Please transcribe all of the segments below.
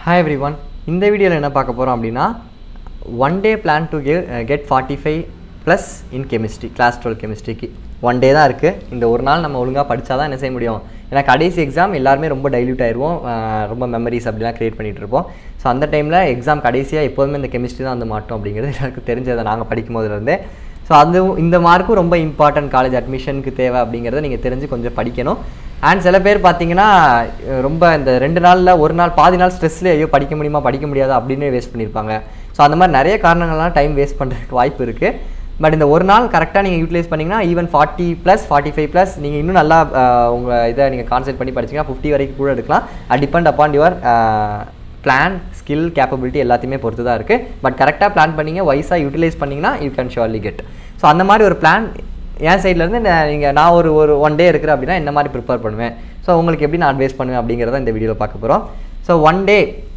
hi every one இந்த வீடியோவில் என்ன பார்க்க போகிறோம் அப்படின்னா one day plan to get get forty five plus in chemistry class twelve கெமிஸ்ட்ரிக்கு ஒன் டே தான் இருக்குது இந்த ஒரு நாள் நம்ம ஒழுங்காக படித்தா தான் என்ன செய்ய முடியும் ஏன்னா கடைசி எக்ஸாம் எல்லாருமே ரொம்ப டைல்யூட் ஆயிடுவோம் அஹ் ரொம்ப மெமரிஸ் அப்படிலாம் க்ரியேட் பண்ணிகிட்டு இருப்போம் ஸோ அந்த டைமில் எக்ஸாம் கடைசியாக எப்போதுமே இந்த கெமிஸ்ட்ரி தான் வந்து மாட்டோம் அப்படிங்கிறது எனக்கு தெரிஞ்சதை நாங்கள் படிக்கும் போதுலேருந்தே ஸோ அது இந்த மார்க்கும் ரொம்ப இம்பார்ட்டன்ட் காலேஜ் அட்மிஷனுக்கு தேவை அப்படிங்கிறத நீங்கள் தெரிஞ்சு கொஞ்சம் படிக்கணும் அண்ட் சில பேர் பார்த்தீங்கன்னா அஹ் ரொம்ப இந்த ரெண்டு நாளில் ஒரு நாள் பாதி நாள் ஸ்ட்ரெஸ்லேயே ஐயோ படிக்க முடியுமா படிக்க முடியாதா அப்படின்னு வேஸ்ட் பண்ணியிருப்பாங்க ஸோ அந்த மாதிரி நிறைய காரணங்கள்லாம் டைம் வேஸ்ட் பண்ணுறதுக்கு வாய்ப்பு இருக்குது பட் இந்த ஒரு நாள் கரெக்டாக நீங்கள் யூட்டிலைஸ் பண்ணிங்கன்னா even forty plus forty five plus நீங்கள் இன்னும் நல்லா உங்கள் இதை நீங்கள் கான்சென்ட் பண்ணி படிச்சீங்கன்னா ஃபிஃப்டி வரைக்கும் கூட எடுக்கலாம் அது depend upon your plan skill capability எல்லாத்தையுமே பொறுத்து தான் இருக்குது பட் கரெக்டாக பிளான் பண்ணீங்க வைஸாக யூட்டிலைஸ் பண்ணிங்கன்னா you can surely get so அந்த மாதிரி ஒரு பிளான் என் சைட்லேருந்து நீங்கள் நான் ஒரு ஒரு ஒன் டே இருக்கிறேன் அப்படின்னா இந்த மாதிரி ப்ரிப்பேர் பண்ணுவேன் ஸோ உங்களுக்கு எப்படி நான் அட்வைஸ் பண்ணுவேன் அப்படிங்கிறத இந்த வீடியோவில் பார்க்க போகிறோம் ஸோ ஒன் டே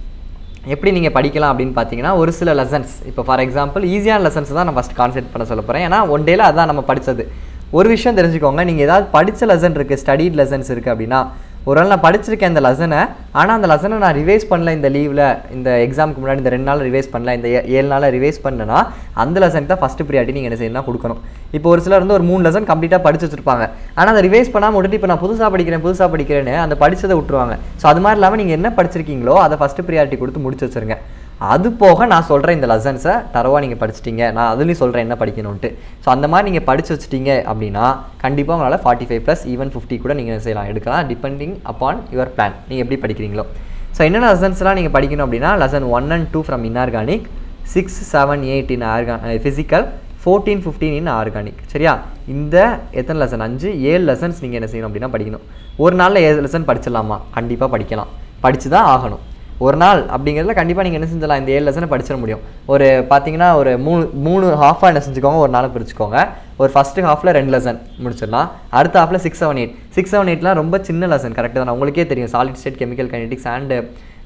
எப்படி நீங்கள் படிக்கலாம் அப்படின்னு பார்த்தீங்கன்னா ஒரு சில லெசன்ஸ் இப்போ ஃபார் எக்ஸாம்பிள் ஈஸியான லெசன்ஸ் தான் நான் ஃபஸ்ட் கான்சென்ட் பண்ண சொல்ல போகிறேன் ஏன்னா ஒன் டேல அதான் நம்ம படித்தது ஒரு விஷயம் தெரிஞ்சுக்கோங்க நீங்கள் ஏதாவது படித்த லெசன் இருக்குது ஸ்டடீட் லெசன்ஸ் இருக்குது அப்படின்னா ஒரு நாள் நான் படிச்சிருக்கேன் இந்த லெசனை ஆனால் அந்த லெசனை நான் ரிவைஸ் பண்ணல இந்த லீவில் இந்த எக்ஸாமுக்கு முன்னாடி இந்த ரெண்டு நாள் ரிவைஸ் பண்ணல இந்த ஏ- ஏழு நாளில் ரிவைஸ் பண்ணனா அந்த லெசனுக்கு தான் ஃபஸ்ட்டு ப்ரியாரிட்டி நீங்கள் என்ன செய்யணும் கொடுக்கணும் இப்போ ஒரு சிலர் வந்து ஒரு மூணு லெசன் கம்ப்ளீட்டாக படிச்சு வச்சிருப்பாங்க ஆனால் அதை ரிவைஸ் பண்ணாமல் விட்டுட்டு இப்போ நான் புதுசாக படிக்கிறேன் புதுசாக படிக்கிறேன்னு அந்த படிச்சதை விட்டுருவாங்க ஸோ அது மாதிரி இல்லாமல் நீங்கள் என்ன படிச்சிருக்கீங்களோ அதை ஃபஸ்ட்டு ப்ரியாரிட்டி கொடுத்து முடிச்சு வச்சிருங்க அது போக நான் சொல்கிறேன் இந்த லெசன்ஸை தரவாக நீங்கள் படிச்சிட்டீங்க நான் அதுலேயும் சொல்கிறேன் என்ன படிக்கணும்ட்டு ஸோ அந்த மாதிரி நீங்கள் படிச்சு வச்சிட்டீங்க அப்படின்னா கண்டிப்பாக உங்களால் forty five plus even fifty கூட நீங்கள் செய்யலாம் எடுக்கலாம் டிபெண்டிங் அப்பான் யுவர் பிளான் நீங்கள் எப்படி படிக்கிறீங்களோ ஸோ என்னென்ன லெசன்ஸ்லாம் நீங்கள் படிக்கணும் அப்படின்னா lesson one and two from inorganic six seven eight in ஆர்கா physical fourteen fifteen in organic சரியா இந்த எத்தனை லெசன் அஞ்சு ஏழு லெசன்ஸ் நீங்கள் என்ன செய்யணும் அப்படின்னா படிக்கணும் ஒரு நாளில் ஏழு லெசன் படிச்சிடலாமா கண்டிப்பாக படிக்கலாம் படித்து தான் ஆகணும் ஒரு நாள் அப்படிங்கிறதுல கண்டிப்பாக நீங்கள் என்ன செஞ்சலாம் இந்த ஏழு லெசனை படிச்சிட முடியும் ஒரு பார்த்தீங்கன்னா ஒரு மூணு மூணு ஹாஃபாக என்ன செஞ்சுக்கோங்க ஒரு நாள் பிரிச்சுக்கோங்க ஒரு ஃபஸ்ட்டு ஹாஃபில் ரெண்டு லெசன் முடிச்சிடலாம் அடுத்த ஹாஃபில் six seven eight six seven எயிட்லாம் ரொம்ப சின்ன லெசன் கரெக்டாக தான் உங்களுக்கே தெரியும் solid state chemical kinetics and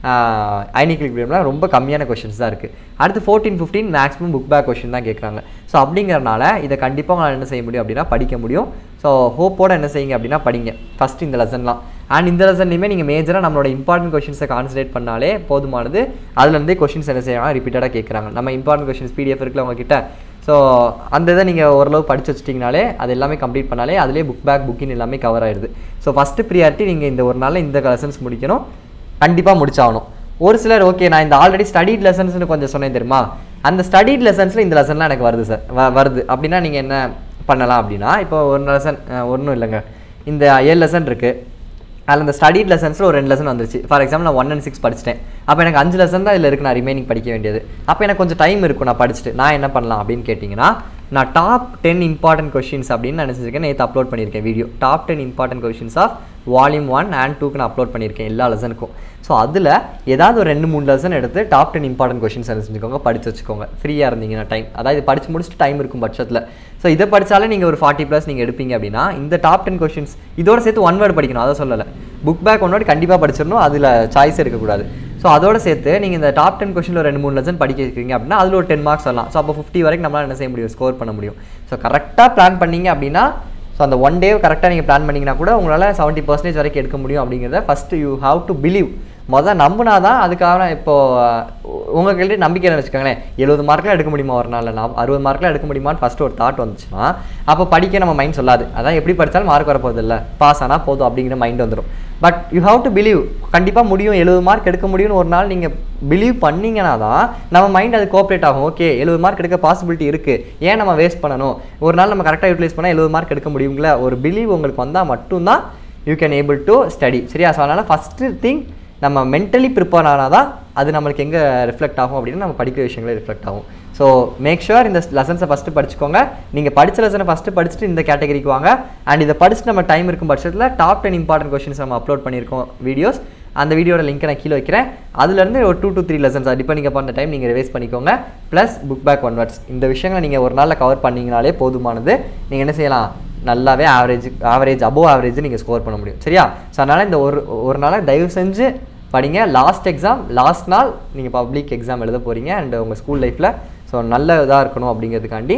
ionic லிக்விடியம்லாம் ரொம்ப கம்மியான கொஷின்ஸ் தான் இருக்குது அடுத்து fourteen fifteen maximum book back question தான் கேட்குறாங்க ஸோ அப்படிங்கிறனால இதை கண்டிப்பாக உங்களால் என்ன செய்ய முடியும் அப்படின்னா படிக்க முடியும் ஸோ ஹோப்போட என்ன செய்யுங்க அப்படின்னா படிங்க ஃபஸ்ட் இந்த லெசன்லாம் அண்ட் இந்த லெசன்லையுமே நீங்கள் மேஜராக நம்மளோட இம்பார்ட்டன்ட் கொஷின்ஸை கான்சன்ட்ரேட் பண்ணாலே போதுமானது அதுலேருந்தே கொஷின்ஸ் என்ன செய்யலாம் ரிப்பீட்டடாக கேட்குறாங்க நம்ம இம்பார்ட்டன்ட் கொஷின்ஸ் பிடிஎஃப் இருக்குல்ல உங்ககிட்ட ஸோ அந்த இதை நீங்கள் ஓரளவு படிச்சு வச்சிட்டிங்கனாலே அது எல்லாமே கம்ப்ளீட் பண்ணாலே அதிலே புக் பேக் புக்கின் எல்லாமே கவர் ஆயிடுது ஸோ ஃபஸ்ட்டு ப்ரியாரிட்டி நீங்கள் இந்த ஒரு நாளில் இந்த லெசன்ஸ் முடிக்கணும் கண்டிப்பாக முடிச்சாகணும் ஒரு சிலர் ஓகே நான் இந்த ஆல்ரெடி ஸ்டடீட் லெசன்ஸ்னு கொஞ்சம் சொன்னேன் தெரியுமா அந்த ஸ்டடீட் லெசன்ஸில் இந்த லெசன்லாம் எனக்கு வருது சார் வ வருது அப்படின்னா நீங்கள் என்ன பண்ணலாம் அப்படின்னா இப்போ ஒரு லெசன் ஒன்றும் இல்லைங்க இந்த ஏழு லெசன் இருக்குது அதில் இந்த ஸ்டடீட் லெசன்ஸில் ஒரு ரெண்டு லெசன் வந்துருச்சு ஃபார் எக்ஸாம்பிள் நான் ஒன் அண்ட் சிக்ஸ் படிச்சிட்டேன் அப்போ எனக்கு அஞ்சு லெசன் தான் இதில் இருக்கு நான் ரிமைனிங் படிக்க வேண்டியது அப்போ எனக்கு கொஞ்சம் டைம் இருக்கும் நான் படிச்சுட்டு நான் என்ன பண்ணலாம் அப்படின்னு கேட்டிங்கன்னா நான் டாப் டென் இம்பார்ட்டன்ட் கொஷின்ஸ் அப்படின்னு நினச்சிருக்கேன் நேற்று அப்லோட் பண்ணியிருக்கேன் video top ten important questions of volume one and டூக்கு நான் அப்லோட் பண்ணியிருக்கேன் எல்லா லெசனுக்கும் ஸோ அதில் ஏதாவது ஒரு ரெண்டு மூணு லெசன் எடுத்து டாப் டென் இம்பார்ட்டன்ட் கொஷின்ஸ் செஞ்சுக்கோங்க படிச்சு வச்சுக்கோங்க ஃப்ரீயாக இருந்தீங்கன்னா டைம் அதாவது படிச்சு முடிச்சுட்டு டைம் இருக்கும் பட்சத்தில் ஸோ இதை படித்தாலே நீங்கள் ஒரு ஃபார்ட்டி ப்ளஸ் நீங்கள் எடுப்பீங்க அப்படின்னா இந்த டாப் டென் கொஷின்ஸ் இதோட சேர்த்து ஒன் வேர்டு படிக்கணும் அதை சொல்லலை புக் பேக் ஒன் வேர்டு கண்டிப்பாக படிச்சிடணும் அதில் சாய்ஸ் இருக்கக்கூடாது ஸோ அதோட சேர்த்து நீங்கள் இந்த டாப் டென் கொஷினில் ரெண்டு மூணு லெசன் படிக்க வைக்கிறீங்க அப்படின்னா அதில் ஒரு டென் மார்க்ஸ் வரலாம் ஸோ அப்போ ஃபிஃப்டி வரைக்கும் நம்மளால் என்ன செய்ய முடியும் ஸ்கோர் பண்ண முடியும் ஸோ கரெக்டாக பிளான் பண்ணீங்க அப்படின்னா ஸோ அந்த ஒன் டே கரெக்டாக நீங்கள் பிளான் பண்ணிங்கன்னா கூட உங்களால் செவன்ட்டி பர்சன்டேஜ் வரைக்கும் எடுக்க முடியும் அப்படிங்கிறத first you have to believe மொதல் நம்பினா தான் அதுக்காக இப்போ உங்கள்கிட்ட நம்பிக்கை வச்சுக்கோங்களேன் எழுபது மார்க்லாம் எடுக்க முடியுமா ஒரு நாளில் நான் அறுபது மார்க்லாம் எடுக்க முடியுமான்னு ஃபஸ்ட்டு ஒரு தாட் வந்துச்சுன்னா அப்போ படிக்க நம்ம மைண்ட் சொல்லாது அதான் எப்படி படித்தாலும் மார்க் வரப்போகுது இல்லை பாஸ் ஆனால் போதும் அப்படிங்கிற மைண்ட் வந்துடும் but you have to believe கண்டிப்பாக முடியும் எழுபது மார்க் எடுக்க முடியும்னு ஒரு நாள் நீங்கள் பிலீவ் பண்ணீங்கன்னா தான் நம்ம மைண்ட் அது கோஆப்ரேட் ஆகும் ஓகே எழுபது மார்க் எடுக்க பாசிபிலிட்டி இருக்குது ஏன் நம்ம வேஸ்ட் பண்ணணும் ஒரு நாள் நம்ம கரெக்டாக யூட்டிலைஸ் பண்ணால் எழுபது மார்க் எடுக்க முடியுங்களா ஒரு பிலீவ் உங்களுக்கு வந்தால் மட்டும்தான் you can able to study சரியா ஸோ அதனால் ஃபஸ்ட்டு திங் நம்ம மென்டலி ப்ரிப்பேர் ஆனால் தான் அது நம்மளுக்கு எங்கே ரிஃப்ளெக்ட் ஆகும் அப்படின்னா நம்ம படிக்கிற விஷயங்களே ரிஃப்ளெக்ட் ஆகும் ஸோ மேக் ஷுர் இந்த லெசன்ஸை ஃபஸ்ட்டு படிச்சுக்கோங்க நீங்கள் படித்த லெசனை ஃபஸ்ட்டு படிச்சுட்டு இந்த கேட்டகரிக்கு வாங்க அண்ட் இதை படிச்சுட்டு நம்ம டைம் இருக்கும் பட்சத்தில் டாப் டென் இம்பார்ட்டன்ட் கொஷின்ஸ் நம்ம அப்லோட் பண்ணியிருக்கோம் வீடியோஸ் அந்த வீடியோட லிங்க்கை நான் கீழே வைக்கிறேன் அதுலேருந்து ஒரு two to three lessons depending upon time நீங்கள் ரிவைஸ் பண்ணிக்கோங்க plus book back one words இந்த விஷயங்களை நீங்கள் ஒரு நாளில் கவர் பண்ணீங்கனாலே போதுமானது நீங்கள் என்ன செய்யலாம் நல்லாவே ஆவரேஜ் ஆவரேஜ் அபோவ் ஆவரேஜ் நீங்கள் ஸ்கோர் பண்ண முடியும் சரியா ஸோ அதனால் இந்த ஒரு ஒரு நாளை தயவு செஞ்சு படிங்க லாஸ்ட் எக்ஸாம் லாஸ்ட் நாள் நீங்கள் பப்ளிக் எக்ஸாம் எழுத போகிறீங்க அண்ட் உங்கள் ஸ்கூல் லைஃப்பில் ஸோ நல்ல இதாக இருக்கணும் அப்படிங்கிறதுக்காண்டி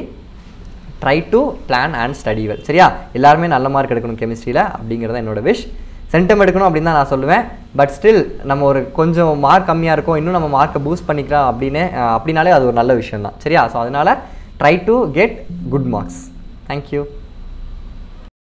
try to plan and study well சரியா எல்லாருமே நல்ல மார்க் எடுக்கணும் கெமிஸ்ட்ரியில் அப்படிங்கிறது என்னோட விஷ் சென்டம் எடுக்கணும் அப்படின்னு தான் நான் சொல்லுவேன் பட் ஸ்டில் நம்ம ஒரு கொஞ்சம் மார்க் கம்மியாக இருக்கும் இன்னும் நம்ம மார்க்கை பூஸ்ட் பண்ணிக்கலாம் அப்படின்னு அஹ், அப்படின்னாலே அது ஒரு நல்ல விஷயம் தான் சரியா ஸோ அதனால் try to get good marks thank you